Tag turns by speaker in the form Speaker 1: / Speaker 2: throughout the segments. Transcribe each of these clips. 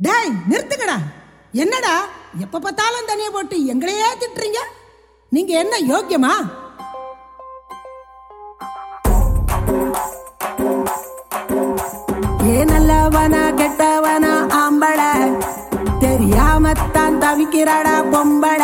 Speaker 1: டேய் நிறுத்துங்கடா என்னடா எப்ப பார்த்தாலும் தனியா போட்டு எங்களையே திட்டுறீங்க நீங்க என்ன யோக்கியமா ஏ நல்லவனா கெட்டவனா ஆம்பள தெரியாமத்தான் தவிக்கிறாடா பொம்பள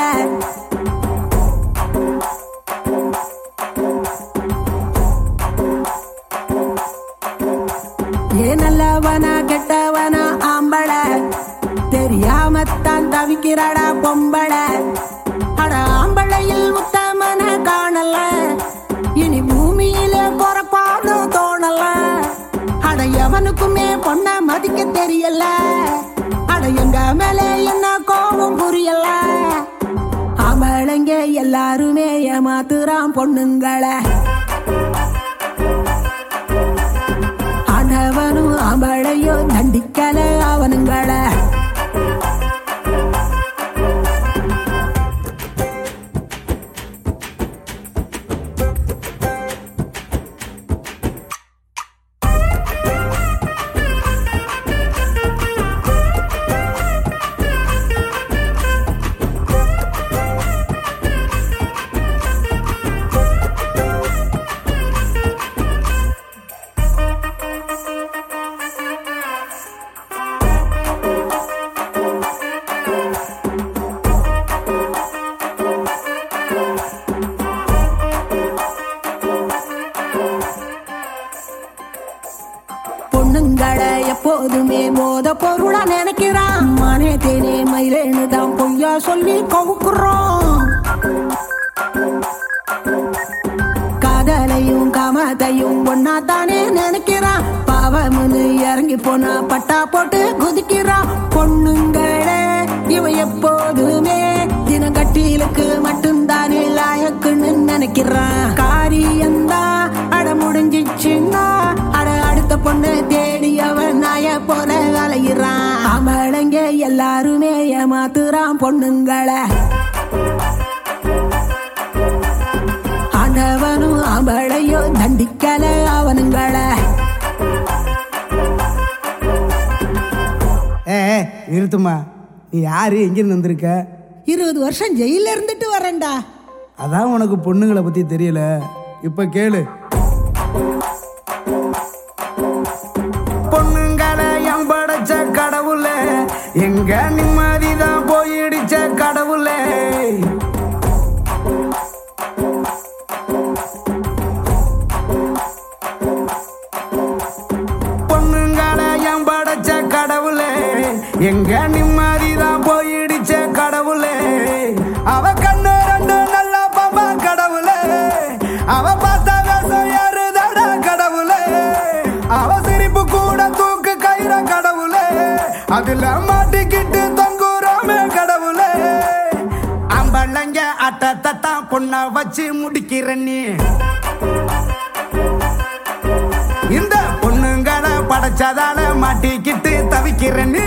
Speaker 1: ஏ நல்லவனா கெட்டவனா ஆம்பள தெரியாமத்தான் தவிக்கிறாடா பொம்பள அட ஆம்பளையில் உத்தமன காணல இனி பூமியில பொறப்பாடும் தோணல அட எவனுக்குமே பொண்ண மதிக்க தெரியல அட எங்க மேல என்ன கோபம் புரியல ஆம்பளைங்க எல்லாருமே ஏமாத்துறான் பொண்ணுங்களை ஆண்டவனும் ஆம்பளையோ தண்டிக்கல அவனுங்கள பொண்ணுங்களை எப்போதுமே போத பொருளா நினைக்கிறான் மானே தேனே மயிலேன்னு தான் பொய்யா சொல்லி கவுக்குறோம் காதலையும் காமத்தையும் ஒன்னா தானே நினைக்கிறான் பாவம்னு இறங்கி போனா பட்டா போட்டு குதிக்கிறான் பொண்ணுங்களே இவன் எப்போதுமே தினங்கட்டிலுக்கு மட்டும்தானே லாயக்குன்னு நினைக்கிறான் காரியந்தான் அட முடிஞ்சிச்சுன்னா அட அடுத்த பொண்ணு தேடி அவன் நாய போல அலையிறான் அவளைங்க எல்லாருமே ஏமாத்துறான் பொண்ணுங்களை ஆண்டவனும் அவளையோ தண்டிக்கல அவனுங்கள
Speaker 2: ஏ ஏ, நிறுத்துமா நீ யாரு எங்கிருந்து வந்திருக்க
Speaker 1: இருபது வருஷம் ஜெயில இருந்துட்டு வரேன்டா
Speaker 2: அதான் உனக்கு பொண்ணுங்களை பத்தி தெரியல இப்ப கேளு பொண்ணுங்களை என் படைச்ச கடவுளே எங்க நிம்மதிதான் போயிடுச்ச கடவுளே பொண்ணுங்களை என் படைச்ச கடவுளே எங்க நிம்மதிதான் போயிடுச்ச கடவுளே அவ கண்ணு ரெண்டு நல்ல பாப்பா கடவுளே அவ பார்த்த வேஷம் யாருதாடா கடவுளே அவ சிரிப்பு கூட தூக்கு கயிற கடவுளே அதுல மாட்டிக்கிட்டு தொங்குறோமே கடவுளே அம்பளங்க அட்ட தத்தா பொண்ண வச்சு முடிக்கிற நீ இந்த பொண்ணுங்களை படைச்சதால மாட்டிக்கிட்டு தவிக்கிற நீ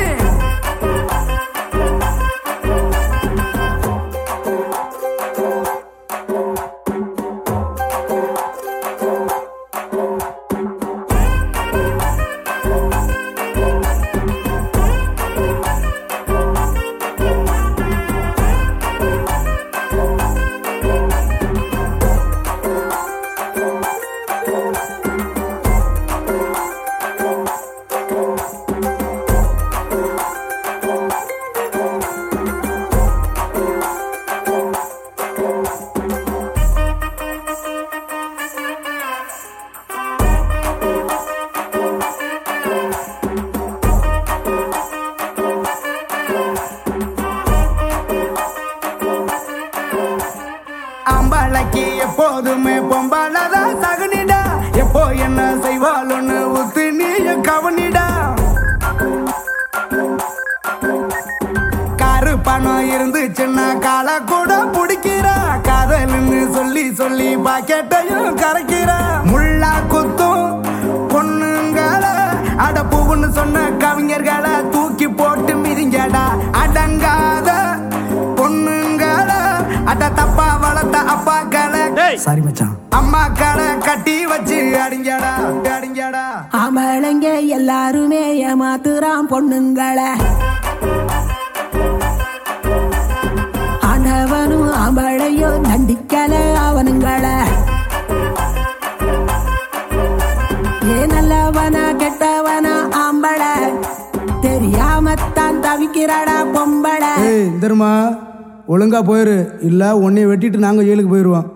Speaker 2: அம்பளைக்கு எப்போதுமே பொம்பளதா சகுனிடா எப்போ என்ன செய்வாளுன்னு உத்து நீ கவனிடா காரு பணம் இருந்துச்சுன்னா காலை கூட பிடிக்கிறா காதல்னு சொல்லி சொல்லி பாக்கெட்டையும் கரைக்கிறா முள்ளா குத்தும் பொண்ணுங்கள அட பூவுன்னு சொன்ன கவிஞர்களை தூக்கி போட்டு மிதிங்கடா அடங்காத பொண்ணுங்கள அட தப்பா வளர்த்த அப்பாக்களை சாரி மச்சான் அம்மாக்களை கட்டி வச்சு அடிங்கடா அடிங்கடா
Speaker 1: அவளைங்க எல்லாருமே ஏமாத்துறான் பொண்ணுங்களை ஆண்டவனும் ஆம்பளையோ தண்டிக்கல அவனுங்கள ஏ நல்லவனா கெட்டவனா ஆம்பள தெரியாமத்தான் தவிக்கிறாடா பொம்பளை
Speaker 2: ஏய் தர்மா ஒழுங்கா போயிரு இல்ல உன்னைய வெட்டிட்டு நாங்க ஜெயிலுக்கு போயிருவோம்